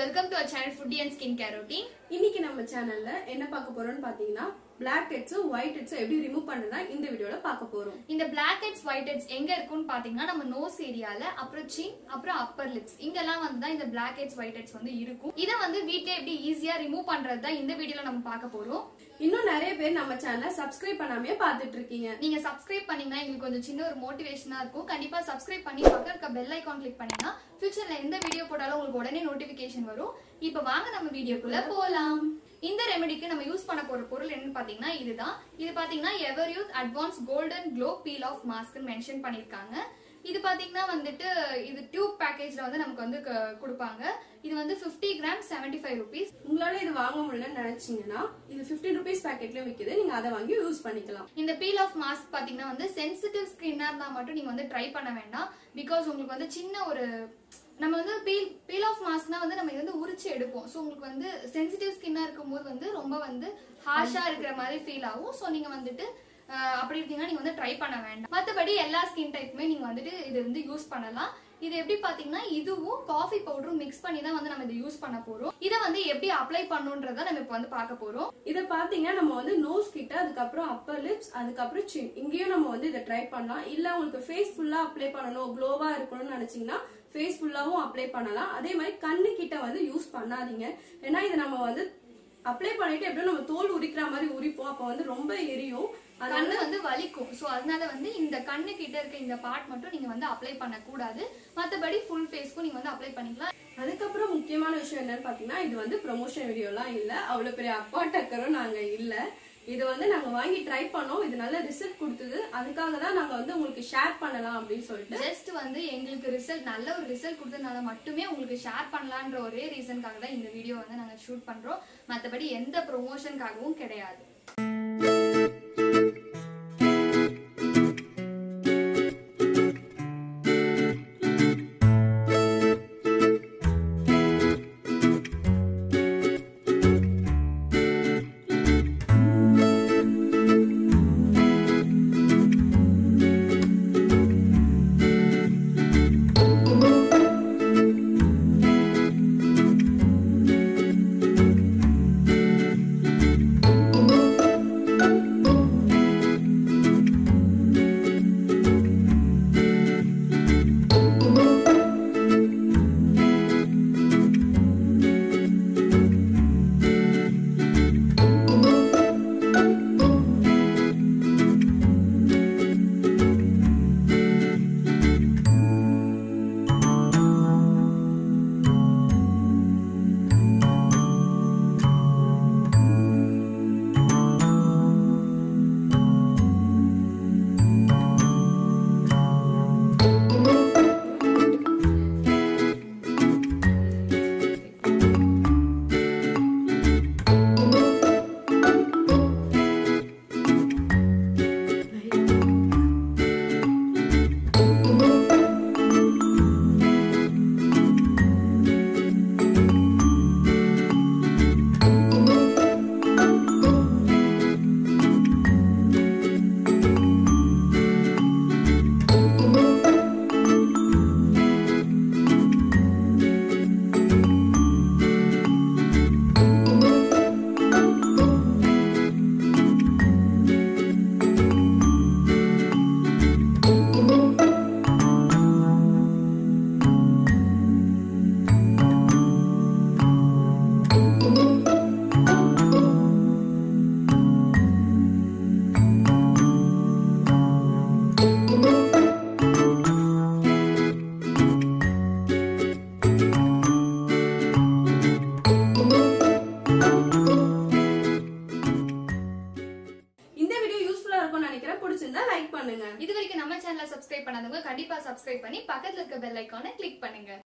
welcome to our channel beauty and skin care routine இன்னைக்கு நம்ம சேனல்ல என்ன பார்க்க போறோம்னு பாத்தீங்கன்னா பிளாக் ஹெட்ஸும் ஒயிட் ஹெட்ஸும் எப்படி ரிமூவ் பண்றதா இந்த வீடியோல பார்க்க போறோம் இந்த பிளாக் ஹெட்ஸ் ஒயிட் ஹெட்ஸ் எங்க இருக்கும்னு பாத்தீங்கன்னா நம்ம நோஸ் ஏரியால அப்புறம் சின் அப்புறம் அப்பர் லிப்ஸ் இங்கெல்லாம் வந்து தான் இந்த பிளாக் ஹெட்ஸ் ஒயிட் ஹெட்ஸ் வந்து இருக்கும் இதை வந்து வீட்லயே எப்படி ஈஸியா ரிமூவ் பண்றது தான் இந்த வீடியோல நம்ம பார்க்க போறோம் இன்னும் நிறைய பேர் நம்ம சேனலை சப்ஸ்கிரைப் பண்ணாமே பார்த்துட்டு இருக்கீங்க நீங்க சப்ஸ்கிரைப் பண்ணீங்கன்னா எங்களுக்கு கொஞ்சம் சின்ன ஒரு மோட்டிவேஷனா இருக்கும் கண்டிப்பா சப்ஸ்கிரைப் பண்ணி பக்கம் இருக்க பெல் ஐகான் கிளிக் பண்ணீங்கன்னா ஃபியூச்சர்ல எந்த வீடியோ போட்டாலும் உங்களுக்கு உடனே நோட்டிபிகேஷன் வரும் இப்போ வாங்க நம்ம வீடியோக்குள்ள போலாம் இந்த ரெமெடிக்கு நம்ம யூஸ் பண்ண போற பொருள் என்னன்னு பாத்தீங்கன்னா இதுதான் இது பாத்தீங்கன்னா ever youth advance golden glow peel off mask mention பண்ணிருக்காங்க இது பாத்தீங்கன்னா வந்துட்டு இது டியூப் பேக்கேஜ்ல வந்து நமக்கு வந்து க- கொடுப்பாங்க இது வந்து 50 கிராம் 75 ஃபைவ் ருபீஸ் உங்களால இது வாங்க முடியலன்னு நினைச்சீங்கன்னா இது 15 ருபீஸ் பேக்கெட்லயும் விக்குது நீங்க அதை வாங்கி யூஸ் பண்ணிக்கலாம் இந்த பீல் ஆஃப் மாஸ்க் பாத்தீங்கன்னா வந்து சென்சிட்டிவ் ஸ்கின்னா இருந்தா மட்டும் நீங்க வந்து ட்ரை பண்ண வேண்டாம் பிகாஸ் உங்களுக்கு வந்து சின்ன ஒரு நம்ம வந்து பீல் பீல் ஆஃப் மாஸ்க்னா வந்து நம்ம இது வந்து உரிச்சு எடுப்போம் ஸோ உங்களுக்கு வந்து சென்சிட்டிவ் ஸ்கின்னா இருக்கும்போது வந்து ரொம்ப வந்து ஹார்ஷா இருக்கிற மாதிரி ஃபீல் ஆகும் ஸோ நீங்க வந்துட்டு அஹ், அப்படி இருக்கீங்கன்னா நீங்க வந்து ட்ரை பண்ண வேண்டாம் மற்றபடி எல்லா ஸ்கின் டைப்புமே நீங்க வந்துட்டு இது வந்து யூஸ் பண்ணலாம் இது எப்படி பாத்தீங்கன்னா இதுவும் காஃபி பவுடரும் மிக்ஸ் பண்ணி தான் வந்து நம்ம இதை யூஸ் பண்ண போறோம் இதை வந்து எப்படி அப்ளை பண்ணுன்றத நம்ம இப்போ வந்து பார்க்க போறோம் இதை பாத்தீங்கன்னா நம்ம வந்து நோஸ் கிட்ட அதுக்கப்புறம் அப்பர் லிப்ஸ் அதுக்கப்புறம் சின் இங்கேயும் நம்ம வந்து இதை ட்ரை பண்ணலாம் இல்ல உங்களுக்கு ஃபேஸ் ஃபுல்லா அப்ளை பண்ணணும் க்ளோவா இருக்கணும்னு நினைச்சீங்கன்னா ஃபேஸ் ஃபுல்லாவும் அப்ளை பண்ணலாம் அதே மாதிரி கண்ணு கிட்ட வந்து யூஸ் பண்ணாதீங்க ஏன்னா இதை நம்ம வந்து அப்ளை பண்ணிட்டு எப்படியும் நம்ம தோல் உரிக்கிற மாதிரி உரிப்போம் அப்ப வந்து ரொம்ப எரியும் அதனால கண்ணு வந்து வலிக்கும் சோ அதனால வந்து இந்த கண்ணு கிட்ட இருக்க இந்த பார்ட் மட்டும் நீங்க வந்து அப்ளை பண்ண கூடாது மத்தபடி ஃபுல் ஃபேஸ்க்கும் நீங்க வந்து அப்ளை பண்ணிக்கலாம் அதுக்கப்புறம் முக்கியமான விஷயம் என்னன்னு பாத்தீங்கன்னா இது வந்து ப்ரொமோஷன் வீடியோலாம் இல்ல அவ்வளவு பெரிய அப்பா டக்கரும் நாங்க இல்ல இது வந்து நாங்க வாங்கி ட்ரை பண்ணோம் இது நல்ல ரிசல்ட் கொடுத்தது அதுக்காக தான் நாங்க வந்து உங்களுக்கு ஷேர் பண்ணலாம் அப்படின்னு சொல்லிட்டு ஜஸ்ட் வந்து எங்களுக்கு ரிசல்ட் நல்ல ஒரு ரிசல்ட் கொடுத்ததுனால மட்டுமே உங்களுக்கு ஷேர் பண்ணலான்ற ஒரே ரீசனுக்காக தான் இந்த வீடியோ வந்து நாங்க ஷூட் பண்றோம் மத்தபடி எந்த ப்ரொமோஷனுக்காகவும் கிடையாது இந்த வீடியோ யூஸ்ஃபுல்லா இருக்கும்னு நினைக்கிறேன் பிடிச்சிருந்தா லைக் பண்ணுங்க இது வரைக்கும் நம்ம சேனலை சப்ஸ்கிரைப் பண்ணாதவங்க கண்டிப்பா சப்ஸ்கிரைப் பண்ணி பக்கத்துல இருக்க பெல் ஐக்கானை கிளிக் பண்ணுங்க